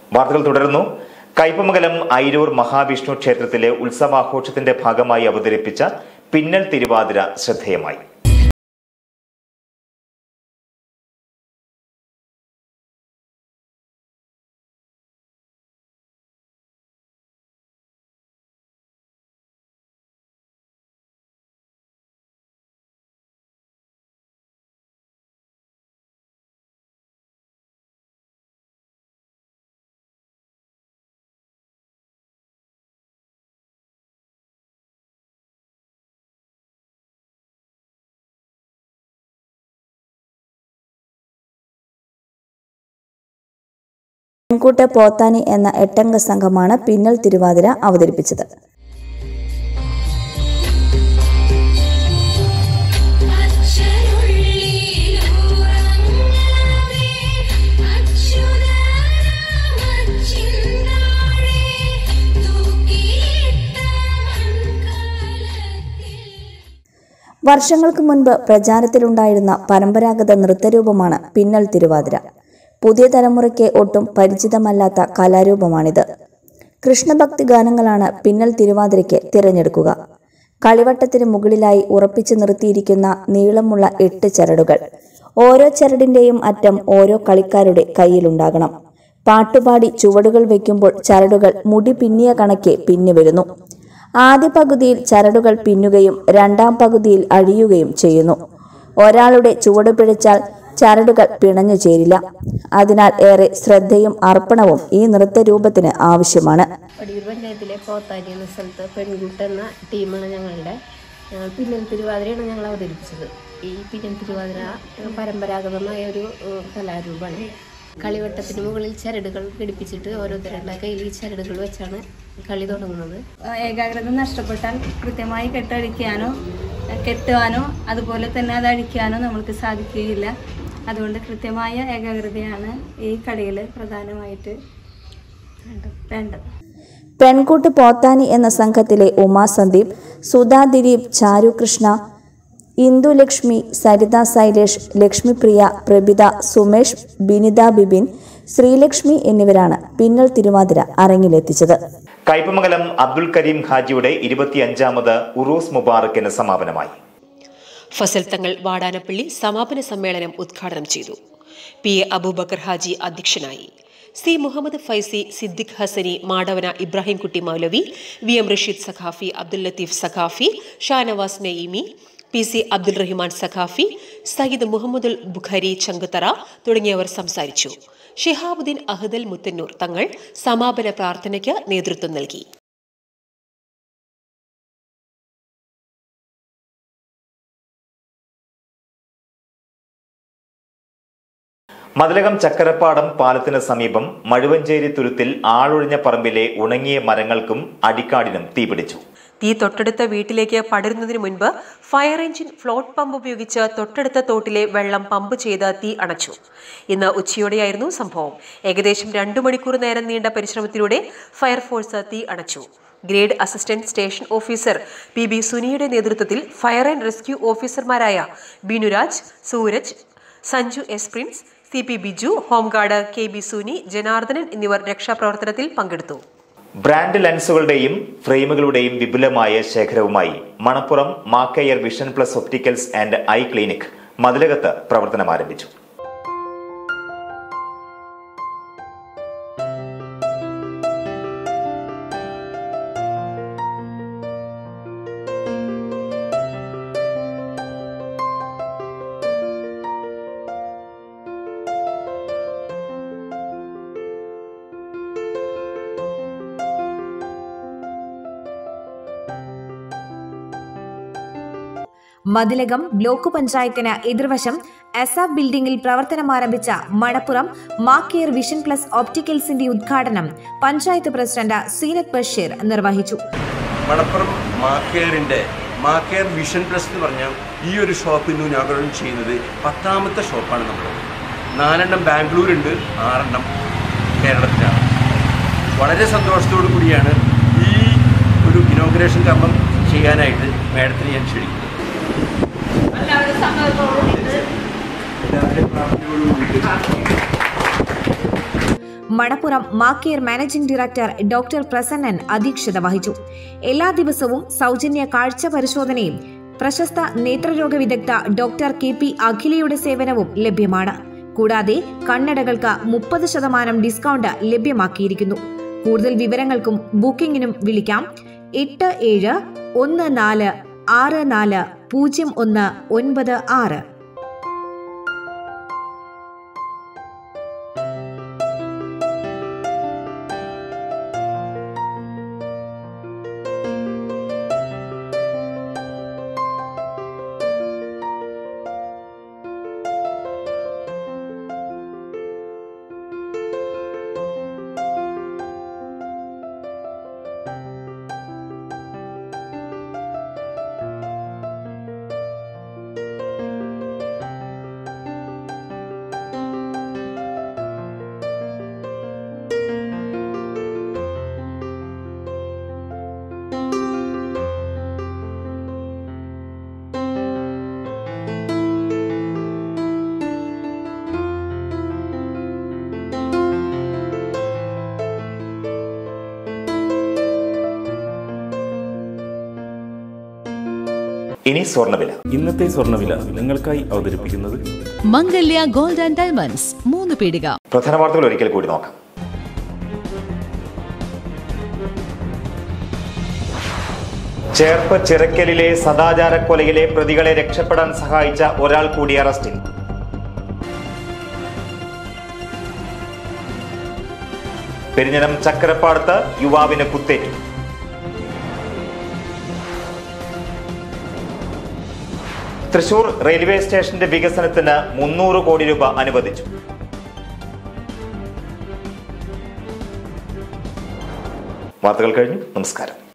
വാർത്തകൾ തുടരുന്നു കയ്പമംഗലം ഐരൂർ മഹാവിഷ്ണു ക്ഷേത്രത്തിലെ ഉത്സവാഘോഷത്തിന്റെ ഭാഗമായി അവതരിപ്പിച്ച പിന്നൽ തിരുവാതിര ശ്രദ്ധേയമായി പെൺകൂട്ട പോത്താനി എന്ന എട്ടംഗ സംഘമാണ് പിന്നൽ തിരുവാതിര അവതരിപ്പിച്ചത് അക്ഷരുള്ളിലൂറങ്ങാതെ അച്യുതനാമച്ചിന്താഴെ തൂക്കിയിട്ട മൺകലത്തിൽ വർഷങ്ങൾക്ക് മുൻപ് പ്രചാരത്തിലുണ്ടായിരുന്ന പരമ്പരാഗത നൃത്തരൂപമാണ് പിന്നൽ തിരുവാതിര പുതിയ തലമുറയ്ക്ക് ഒട്ടും പരിചിതമല്ലാത്ത കലാരൂപമാണിത് കൃഷ്ണഭക്തി ഗാനങ്ങളാണ് പിന്നൽ തിരുവാതിരയ്ക്ക് തിരഞ്ഞെടുക്കുക കളിവട്ടത്തിന് മുകളിലായി ഉറപ്പിച്ചു നിർത്തിയിരിക്കുന്ന നീളമുള്ള എട്ട് ചരടുകൾ ഓരോ ചരടിന്റെയും അറ്റം ഓരോ കളിക്കാരുടെ കയ്യിലുണ്ടാകണം പാട്ടുപാടി ചുവടുകൾ വയ്ക്കുമ്പോൾ ചരടുകൾ മുടി പിന്നിയ കണക്കെ പിന്നി വരുന്നു ആദ്യ പകുതിയിൽ ചരടുകൾ പിന്നുകയും രണ്ടാം പകുതിയിൽ അഴിയുകയും ചെയ്യുന്നു ഒരാളുടെ ചുവട് പിഴച്ചാൽ ചരടുകൾ പിണഞ്ഞു ചേരില്ല അതിനാൽ ഏറെ ശ്രദ്ധയും അർപ്പണവും ഈ നൃത്തരൂപത്തിന് ആവശ്യമാണ് വടിയൂർ പഞ്ചായത്തിലെ പോത്താരി എന്ന സ്ഥലത്ത് പെൺകുട്ട് എന്ന ടീമാണ് ഞങ്ങളുടെ ഞങ്ങൾ പിന്നൽ തിരുവാതിരയാണ് ഞങ്ങൾ അവതരിപ്പിച്ചത് ഈ പിന്നൽ തിരുവാതിര പരമ്പരാഗതമായ ഒരു ഏഹ്, കലാരൂപമാണ് കളിവട്ടത്തിന് മുകളിൽ ചരടുകൾ ഘടിപ്പിച്ചിട്ട് ഓരോരുത്തരുടെ കയ്യിൽ ഈ ചരടുകൾ വെച്ചാണ് കളി തുടങ്ങുന്നത് ഏകാഗ്രത നഷ്ടപ്പെട്ടാൽ കൃത്യമായി കെട്ടഴിക്കാനോ കെട്ടുവാനോ അതുപോലെ തന്നെ അത് അഴിക്കാനോ നമ്മൾക്ക് സാധിക്കുകയില്ല അതുകൊണ്ട് കൃത്യമായ ഏകാഗ്രതയാണ് ഈ കളിയിൽ പ്രധാനമായിട്ട് വേണ്ടത് പെൺകൂട്ട് പോത്താനി എന്ന സംഘത്തിലെ ഉമാ സന്ദീപ് സുധാ ദിലീപ് ചാരുകൃഷ്ണ ഇന്ദുലക്ഷ്മി സരിത സൈലേഷ് ലക്ഷ്മിപ്രിയ പ്രഭിത സുമേഷ് ബിനിത ബിബിൻ ശ്രീലക്ഷ്മി എന്നിവരാണ് പിന്നൽ തിരുവാതിര അരങ്ങിലെത്തിച്ചത് കയ്പമംഗലം അബ്ദുൽ കരീം ഹാജിയുടെ ഇരുപത്തിയഞ്ചാമത് ഉറൂസ് മുബാറക്കിന് സമാപനമായി ഫസൽ തങ്ങൾ വാടാനപ്പള്ളി സമാപന സമ്മേളനം ഉദ്ഘാടനം ചെയ്തു പി എ അബൂബക്കർ ഹാജി അധ്യക്ഷനായി C Muhammad Faizi Siddique Hasani Madavana Ibrahimkutty Moulavi V M Rasheed Saqafi Abdul Latheef Saqafi Shanavas Naeemi P C Abdul Rahman Saqafi Sayyid Muhammadul Bukhari Chankuthara തുടങ്ങിയവർ സംസാരിച്ചു ഷിഹാബുദ്ദീൻ അഹദൽ മുത്തന്നൂർ തങ്ങൾ സമാപന പ്രാർത്ഥനയ്ക്ക് നേതൃത്വം നൽകി മതിലകം ചക്കരപ്പാടം പാലത്തിന് സമീപം മഴുവഞ്ചേരി തുരുത്തിൽ ആളൊഴിഞ്ഞ പറമ്പിലെ ഉണങ്ങിയ മരങ്ങൾക്കും അടിക്കാടിനും തീപിടിച്ചു തീ തൊട്ടടുത്ത വീട്ടിലേക്ക് പടരുന്നതിന് മുൻപ് ഫയർ എഞ്ചിൻ ഫ്ലോട്ട് പമ്പ് ഉപയോഗിച്ച് തൊട്ടടുത്ത തോട്ടിലെ വെള്ളം പമ്പ് ചെയ്ത് തീ അണച്ചു ഇന്ന് ഉച്ചയോടെയായിരുന്നു സംഭവം ഏകദേശം രണ്ടു മണിക്കൂർ നേരം നീണ്ട പരിശ്രമത്തിലൂടെ ഫയർഫോഴ്സ് തീ അണച്ചു grade assistant station officer P B സുനിയുടെ നേതൃത്വത്തിൽ ഫയർ ആൻഡ് റെസ്ക്യൂ ഓഫീസർമാരായ Binuraj Sooraj Sanju S Prince C P Biju home guard K B Suni Janardhanan എന്നിവർ രക്ഷാപ്രവർത്തനത്തിൽ പങ്കെടുത്തു ബ്രാൻഡ് ലെൻസുകളുടെയും ഫ്രെയിമുകളുടെയും വിപുലമായ ശേഖരവുമായി Manappuram Maccare vision plus opticals and eye clinic മതിലകത്ത് പ്രവർത്തനം ആരംഭിച്ചു മതിലകം ബ്ലോക്ക് പഞ്ചായത്തിന് എതിർവശം എസാബ് ബിൽഡിംഗിൽ പ്രവർത്തനമാരംഭിച്ച മണപ്പുറം മാക്കെയർ വിഷൻ പ്ലസ് ഓപ്റ്റിക്കൽസിന്റെ ഉദ്ഘാടനം പഞ്ചായത്ത് പ്രസിഡന്റ് സീനത്ത് ബഷീർ നിർവഹിച്ചു മണപ്പുറം മാക്കെയറിൻ്റെ മാക്കെയർ വിഷൻ പ്ലസ് എന്ന് പറഞ്ഞാൽ ഈ ഒരു ഷോപ്പ് ഇന്ന് ഇനാഗുറേഷൻ ചെയ്യുന്നത് പത്താമത്തെ ഷോപ്പാണ് നമ്മൾ നാലെണ്ണം ബാംഗ്ലൂരുണ്ട് ആറെണ്ണം കേരളത്തിലാണ് വളരെ സന്തോഷത്തോടു കൂടിയാണ് ഈ ഒരു ഇനോഗ്രേഷൻ കർമ്മം ചെയ്യാനായിട്ട് മാഡത്തിന് ഞാൻ ക്ഷണിക്കുന്നത് എല്ലാവരുടെയും പ്രാർത്ഥനയോടുകൂടി Manappuram Maccare managing director doctor Prasannan അധ്യക്ഷത വഹിച്ചു എല്ലാ ദിവസവും സൗജന്യ കാഴ്ച പരിശോധനയും പ്രശസ്ത നേത്രരോഗ വിദഗ്ധ ഡോക്ടർ കെ പി അഖിലയുടെ സേവനവും ലഭ്യമാണ് കൂടാതെ കണ്ണടകൾക്ക് മുപ്പത് ശതമാനം ഡിസ്കൗണ്ട് ലഭ്യമാക്കിയിരിക്കുന്നു കൂടുതൽ വിവരങ്ങൾക്കും ബുക്കിംഗിനും വിളിക്കാം എട്ട് ഏഴ് ഒന്ന് നാല് ആറ് നാല് പൂജ്യം ഒന്ന് ഒൻപത് ആറ് ഇനി സ്വർണ്ണവില ഇന്നത്തെ സ്വർണ്ണവില നിങ്ങൾക്കായി അവതരിപ്പിക്കുന്നത് മംഗല്യ ഗോൾഡ് ആൻഡ് ഡയമണ്ട്സ് മൂന്ന് പീടിക പ്രധാന വാർത്തകൾ ഒരിക്കൽ കൂടി നോക്കാം ചേർപ്പ് ചിറക്കലിലെ സദാചാര കൊലയിലെ പ്രതികളെ രക്ഷപ്പെടാൻ സഹായിച്ച ഒരാൾ കൂടി അറസ്റ്റിൽ പെരിഞ്ഞനം ചക്കരപ്പാടത്ത് യുവാവിന് കുത്തേറ്റു തൃശൂർ റെയിൽവേ സ്റ്റേഷന്റെ വികസനത്തിന് മുന്നൂറ് കോടി രൂപ അനുവദിച്ചു വാർത്തകൾ കഴിഞ്ഞു നമസ്കാരം